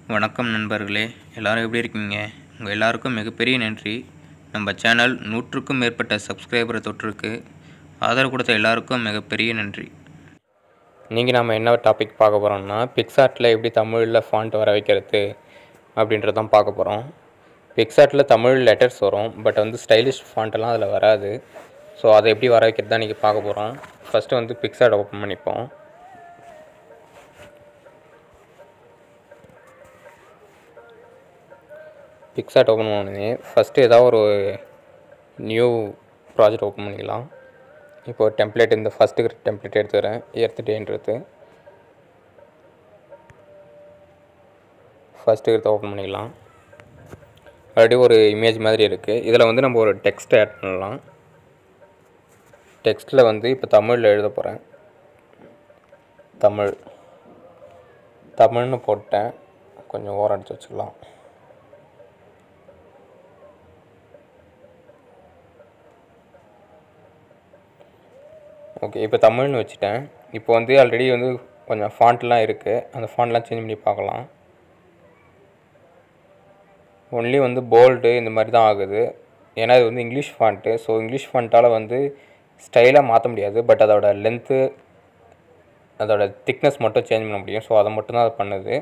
வணக்கம் நண்பர்களே எல்லாரும் எப்படி இருக்கீங்க உங்கள் எல்லாருக்கும் மிகப்பெரிய நன்றி நம்ம சேனல் நூற்றுக்கும் மேற்பட்ட சப்ஸ்கிரைபரை தொட்டிருக்கு ஆதரவு கொடுத்த எல்லாருக்கும் மிகப்பெரிய நன்றி இன்றைக்கி நம்ம என்ன டாபிக் பார்க்க போகிறோம்னா பிக்சார்ட்டில் எப்படி தமிழில் ஃபாண்ட் வர வைக்கிறது அப்படின்றது தான் பார்க்க போகிறோம் பிக்சார்ட்டில் தமிழ் லெட்டர்ஸ் வரும் பட் வந்து ஸ்டைலிஷ் ஃபாண்ட்டெல்லாம் அதில் வராது ஸோ அதை எப்படி வர வைக்கிறது தான் இன்றைக்கி பார்க்க போகிறோம் ஃபஸ்ட்டு வந்து பிக்சார்ட் ஓப்பன் பண்ணிப்போம் பிக்சார்ட் ஓப்பன் பண்ணி ஃபஸ்ட்டு ஏதாவது ஒரு நியூ ப்ராஜெக்ட் ஓப்பன் பண்ணிக்கலாம் இப்போ ஒரு டெம்ப்ளேட் இந்த ஃபஸ்ட்டு டெம்ப்ளேட் எடுத்துக்கிறேன் எடுத்துட்டேன்றது ஃபஸ்ட்டு எடுத்து ஓப்பன் பண்ணிக்கலாம் ஆல்ரெடி ஒரு இமேஜ் மாதிரி இருக்குது இதில் வந்து நம்ம ஒரு டெக்ஸ்ட் ஆட் பண்ணலாம் டெக்ஸ்ட்டில் வந்து இப்போ தமிழில் எழுத போகிறேன் தமிழ் தமிழ்னு போட்டேன் கொஞ்சம் ஓரம் அடிச்சு வச்சுக்கலாம் ஓகே இப்போ தமிழ்னு வச்சுட்டேன் இப்போ வந்து ஆல்ரெடி வந்து கொஞ்சம் ஃபாண்ட்லாம் இருக்குது அந்த ஃபாண்ட்லாம் சேஞ்ச் பண்ணி பார்க்கலாம் ஒன்லி வந்து போல்டு இந்த மாதிரி தான் ஆகுது ஏன்னா இது வந்து இங்கிலீஷ் ஃபாண்ட்டு ஸோ இங்கிலீஷ் ஃபாண்ட்டால் வந்து ஸ்டைலாக மாற்ற முடியாது பட் அதோட லென்த்து அதோட திக்னஸ் மட்டும் சேஞ்ச் பண்ண முடியும் ஸோ அதை மட்டும் தான் அது பண்ணுது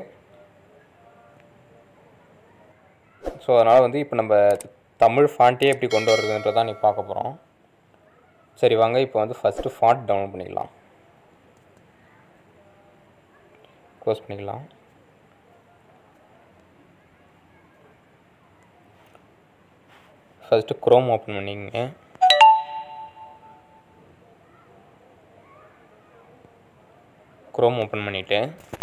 ஸோ அதனால் வந்து இப்போ நம்ம தமிழ் ஃபாண்ட்டே எப்படி கொண்டு வர்றதுன்றதான் நீ பார்க்க போகிறோம் சரி வாங்க இப்போ வந்து ஃபஸ்ட்டு ஃபாண்ட் டவுன்லோட் பண்ணிக்கலாம் க்ளோஸ் பண்ணிக்கலாம் ஃபஸ்ட்டு க்ரோம் ஓப்பன் பண்ணிக்கங்க க்ரோம் ஓப்பன் பண்ணிவிட்டு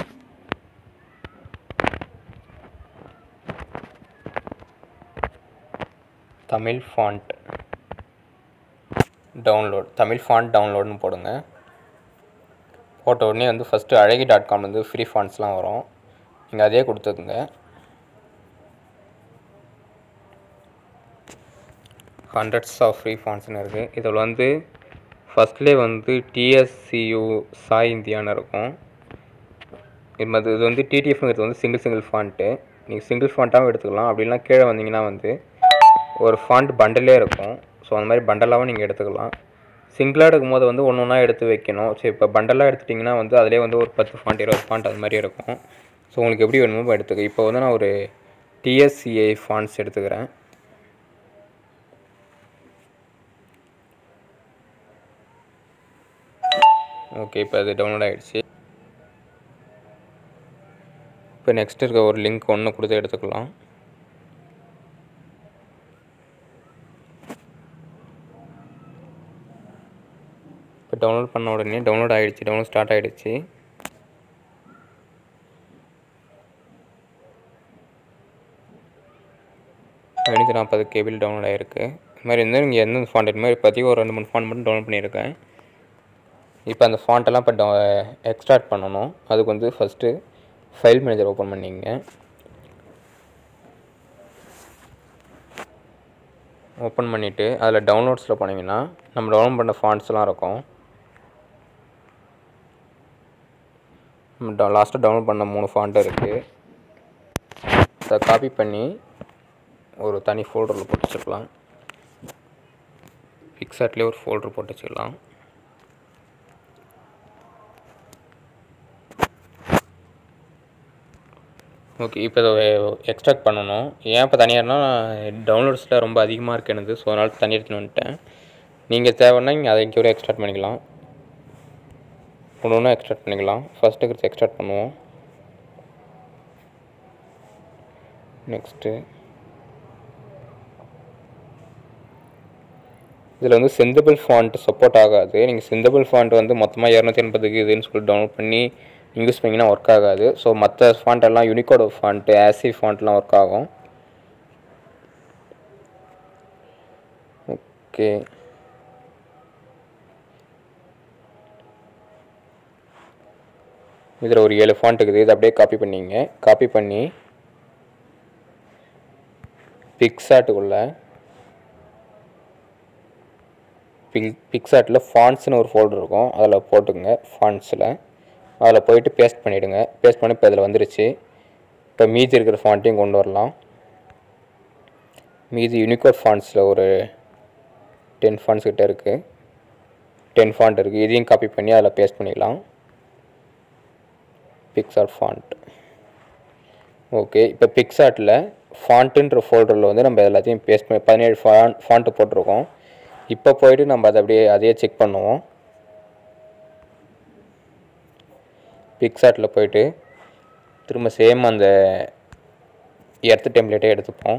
Tamil font download Tamil font டவுன்லோட்னு போடுங்க போட்ட உடனே வந்து ஃபஸ்ட்டு அழகி டாட் காம் வந்து ஃப்ரீ ஃபாண்ட்ஸ்லாம் வரும் நீங்கள் அதே கொடுத்துக்குங்க ஹண்ட்ரட்ஸ் ஆஃப் ஃப்ரீ ஃபாண்ட்ஸ்னு இருக்குது இதில் வந்து ஃபஸ்ட்லேயே வந்து டிஎஸ்சியூ சாய் இந்தியான்னு இருக்கும் இது மாதிரி இது வந்து டிடிஎஃப்ங்கிறது வந்து சிங்கிள் சிங்கிள் ஃபாண்ட்டு நீங்கள் சிங்கிள் ஃபாண்ட்டாகவும் எடுத்துக்கலாம் அப்படின்னா கீழே வந்தீங்கன்னா வந்து ஒரு ஃபாண்ட் பண்டலே இருக்கும் ஸோ அந்த மாதிரி பண்டலாகவும் நீங்கள் எடுத்துக்கலாம் சிங்கிளாக எடுக்கும்போது வந்து ஒன்று ஒன்றா எடுத்து வைக்கணும் சரி இப்போ பண்டலாக எடுத்துட்டிங்கன்னா வந்து அதிலே வந்து ஒரு பத்து ஃபாண்ட் இருபது ஃபாண்ட் அது மாதிரி இருக்கும் ஸோ உங்களுக்கு எப்படி வேணுமோ எடுத்துக்க இப்போ வந்து நான் ஒரு டிஎஸ்சிஐ ஃபாண்ட்ஸ் எடுத்துக்கிறேன் ஓகே இப்போ அது டவுன்லோட் ஆகிடுச்சு இப்போ நெக்ஸ்ட் இருக்க ஒரு லிங்க் ஒன்று கொடுத்து எடுத்துக்கலாம் இப்போ டவுன்லோட் பண்ண உடனே டவுன்லோட் ஆகிடுச்சு டவுன்லோட் ஸ்டார்ட் ஆகிடுச்சு ஐநூற்றி நாற்பது கேபிள் டவுன்லோட் ஆகிருக்கு இது மாதிரி இருந்தால் நீங்கள் எந்தெந்த ஃபாண்ட் இது மாதிரி இப்போதைக்கு ஒரு ரெண்டு மூணு ஃபாண்ட் மட்டும் டவுன்லோட் பண்ணியிருக்கேன் இப்போ அந்த ஃபாண்ட்டெல்லாம் இப்போ எக்ஸ்ட்ராக்ட் பண்ணணும் அதுக்கு வந்து ஃபஸ்ட்டு ஃபைல் மேனேஜர் ஓப்பன் பண்ணிங்க ஓப்பன் பண்ணிவிட்டு அதில் டவுன்லோட்ஸில் போனீங்கன்னா நம்ம டவுன்லோட் பண்ண ஃபாண்ட்ஸ்லாம் இருக்கும் நம்ம லாஸ்ட்டாக டவுன்லோட் பண்ண மூணு ஃபாண்ட்டு இருக்குது அதை காப்பி பண்ணி ஒரு தனி ஃபோல்டரில் போட்டு வச்சுக்கலாம் பிக்சார்ட்லேயே ஒரு ஃபோல்டர் போட்டு வச்சுக்கலாம் ஓகே இப்போ இதை எக்ஸ்ட்ராக்ட் பண்ணணும் ஏன் இப்போ தனியார்னா டவுன்லோட்ஸில் ரொம்ப அதிகமாக இருக்கு எனக்கு ஸோ அதனால் தனி எடுத்துன்னு வந்துட்டேன் நீங்கள் தேவைன்னா நீங்கள் அதை இங்கே கூட எக்ஸ்ட்ராக்ட் பண்ணிக்கலாம் ஒன்று ஒன்றா எக்ஸ்ட்ராக்ட் பண்ணிக்கலாம் ஃபஸ்ட்டு இருக்கிறது எக்ஸ்ட்ராக்ட் பண்ணுவோம் நெக்ஸ்ட்டு இதில் வந்து செந்தபிள் ஃபாண்ட் சப்போர்ட் ஆகாது நீங்கள் செந்தபிள் ஃபாண்ட் வந்து மொத்தமாக இரநூத்தி எண்பதுக்கு இதுன்னு சொல்லி டவுன்லோட் பண்ணி யூஸ் பண்ணிங்கன்னா ஒர்க் ஆகாது ஸோ மற்ற ஃபாண்ட் எல்லாம் யூனிகோட ஃபாண்ட்டு ஆசி ஃபாண்ட்லாம் ஒர்க் ஆகும் ஓகே இதில் ஒரு ஏழு ஃபாண்ட் இருக்குது இதை அப்படியே காப்பி பண்ணிங்க காப்பி பண்ணி பிக்சாட்டுக்குள்ளே பிக் பிக்சாட்டில் ஃபாண்ட்ஸ்னு ஒரு ஃபோல்டர் இருக்கும் அதில் போட்டுங்க ஃபாண்ட்ஸில் அதில் போயிட்டு பேஸ்ட் பண்ணிவிடுங்க பேஸ்ட் பண்ணி இப்போ இதில் வந்துருச்சு இப்போ மீதி இருக்கிற ஃபாண்ட்டையும் கொண்டு வரலாம் மீதி யூனிகோட் ஃபாண்ட்ஸில் ஒரு டென் ஃபாண்ட்ஸ் கிட்ட இருக்குது டென் ஃபாண்ட் இருக்குது இதையும் காப்பி பண்ணி அதில் பேஸ்ட் பண்ணிக்கலாம் பிக்சார்ட் ஃபாண்ட் ஓகே இப்போ பிக்சார்ட்டில் ஃபாண்ட்டுன்ற ஃபோல்டரில் வந்து நம்ம எல்லாத்தையும் பேஸ்ட் பண்ணி பதினேழு ஃபாண்ட் ஃபாண்ட்டு போட்டிருக்கோம் இப்போ போயிட்டு நம்ம அதை அப்படியே அதையே செக் பண்ணுவோம் பிக்சார்ட்டில் போயிட்டு திரும்ப சேம் அந்த எர்த்து டெம்ப்ளேட்டே எடுத்துப்போம்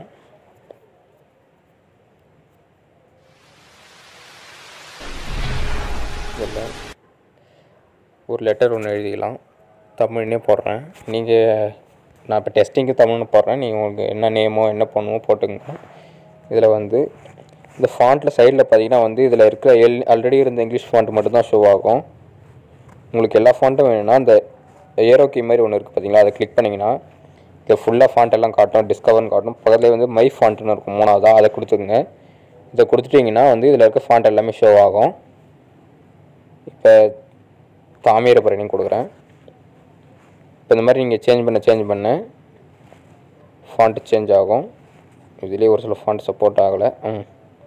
இதில் ஒரு லெட்டர் ஒன்று எழுதிக்கலாம் தமிழ்னே போடுறேன் நீங்கள் நான் இப்போ டெஸ்டிங்க்கு தமிழ்னு போடுறேன் நீங்கள் உங்களுக்கு என்ன நேமோ என்ன பண்ணுமோ போட்டுங்க இதில் வந்து இந்த ஃபாண்ட்டில் சைடில் பார்த்தீங்கன்னா வந்து இதில் இருக்கிற எல் ஆல்ரெடி இருந்த இங்கிலீஷ் ஃபாண்ட் மட்டும்தான் ஷோ ஆகும் உங்களுக்கு எல்லா ஃபாண்ட்டும் வேணும்னா இந்த ஏரோ கீ மாதிரி ஒன்று இருக்குது பார்த்தீங்களா அதை கிளிக் பண்ணிங்கன்னா இது ஃபுல்லாக ஃபாண்ட் எல்லாம் காட்டும் டிஸ்கவர்னு காட்டும் பக்கத்தில் வந்து மை ஃபாண்ட்னு இருக்கும் மூணாவதாக அதை கொடுத்துக்குங்க இதை கொடுத்துட்டிங்கன்னா வந்து இதில் இருக்க ஃபாண்ட் எல்லாமே ஷோ ஆகும் இப்போ தாமிரபரணி கொடுக்குறேன் இப்போ இந்த மாதிரி நீங்கள் சேஞ்ச் பண்ண சேஞ்ச் பண்ண ஃபாண்ட்டு சேஞ்ச் ஆகும் இதுலேயே ஒரு சில ஃபாண்ட் சப்போர்ட் ஆகலை ம்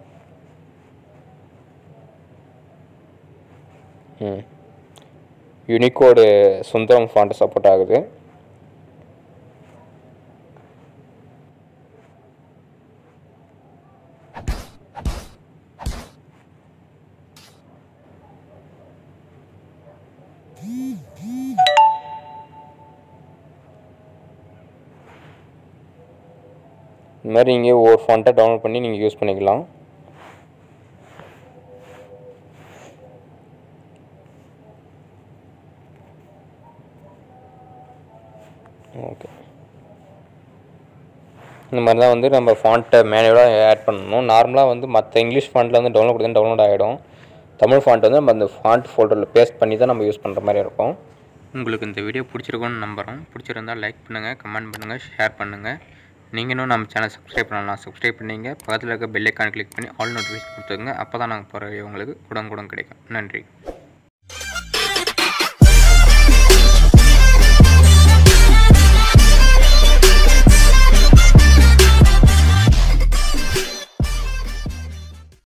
ம் யூனிகோடு சுந்தரம் ஃபாண்ட் சப்போர்ட் ஆகுது இந்த மாதிரி நீங்கள் ஒவ்வொரு ஃபாண்ட்டை டவுன்லோட் பண்ணி நீங்கள் யூஸ் பண்ணிக்கலாம் ஓகே இந்த மாதிரி தான் வந்து நம்ம ஃபாண்ட்டை மேனுவலாக ஆட் பண்ணணும் நார்மலாக வந்து மற்ற இங்கிலீஷ் ஃபாண்ட்டில் வந்து டவுன்லோட் கொடுத்தா டவுன்லோட் ஆகிடும் தமிழ் ஃபாண்ட் வந்து நம்ம அந்த ஃபாண்ட் ஃபோல்டரில் பேஸ்ட் பண்ணி தான் நம்ம யூஸ் பண்ணுற மாதிரி இருக்கும் உங்களுக்கு இந்த வீடியோ பிடிச்சிருக்கும்னு நம்புகிறோம் பிடிச்சிருந்தால் லைக் பண்ணுங்கள் கமெண்ட் பண்ணுங்கள் ஷேர் பண்ணுங்கள் நீங்கள் இன்னும் நம்ம சேனல் சப்ஸ்கிரைப் பண்ணலாம் சப்ஸ்கிரைப் பண்ணிங்க பக்கத்தில் இருக்க பெல் ஐக்கான் கிளிக் பண்ணி ஆல் நோட்டிஃபிகேஷன் கொடுத்துங்க அப்போ தான் நாங்கள் போகிற உங்களுக்கு உடனுக்குடன் கிடைக்கும் நன்றி